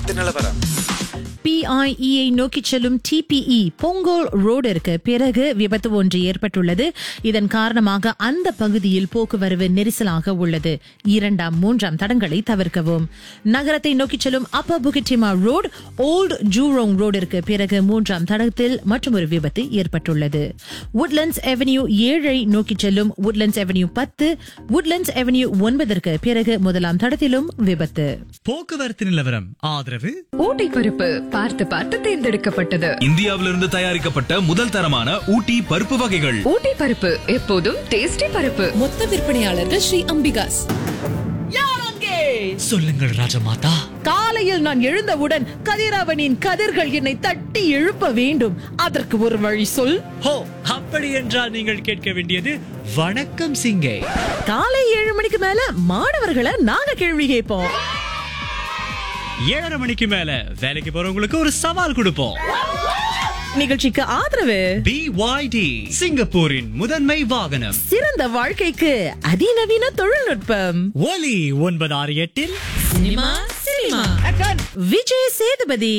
போக்குவரத்து நிலவரம் பிஐஇயை நோக்கி செல்லும் டிபிஇ பொங்கோல் ரோடிற்கு பிறகு விபத்து ஒன்று ஏற்பட்டுள்ளது இதன் காரணமாக அந்த பகுதியில் போக்குவரவு நெரிசலாக உள்ளது இரண்டாம் மூன்றாம் தடங்களை தவிர்க்கவும் நகரத்தை நோக்கி செல்லும் Upper Bukit Timah Road Old Jurong ரோடிற்கு பிறகு மூன்றாம் தடத்தில் மற்றொரு விபத்து ஏற்பட்டுள்ளது உட்லண்ட்ஸ் அவென்யூ ஏழை நோக்கி செல்லும் உட்லண்ட்ஸ் அவென்யூ பத்து உட்லண்ட்ஸ் அவென்யூ ஒன்பதற்கு பிறகு முதலாம் தடத்திலும் விபத்து போக்குவரத்து நிலவரம் ஆதரவு ஊட்டி பருப்பு பார்த்து பார்த்து தேர்ந்தெடுக்கப்பட்டது இந்தியாவிலிருந்து தயாரிக்கப்பட்ட முதல் தரமான ஊட்டி பருப்பு வகைகள் ஊட்டி பருப்பு எப்போதும் டேஸ்டி பருப்பு மொத்த விற்பனையாளர்கள் ஸ்ரீ அம்பிகாஸ் சொல்லுங்கள் ராஜமாதா காலையில் நான் எழுந்தவுடன் கதிரவனின் கதிர்கள் என்னை தட்டி எழுப்ப வேண்டும் அதற்கு ஒரு வழி சொல் ஹோ அப்படி என்றால் நீங்கள் கேட்க வேண்டியது வணக்கம் சிங்கை காலை ஏழு மணிக்கு மேல மாணவர்களை நாங்க கேள்வி கேட்போம் ஏழரை மணிக்கு மேல வேலைக்கு போறவங்களுக்கு ஒரு சவால் கொடுப்போம் நிகழ்ச்சிக்கு ஆதரவு பிஒய்டி சிங்கப்பூரின் முதன்மை வாகனம் சிறந்த வாழ்க்கைக்கு அதிநவீன தொழில்நுட்பம் ஒலி ஒன்பது ஆறு எட்டில் சினிமா சினிமா விஜய் சேதுபதி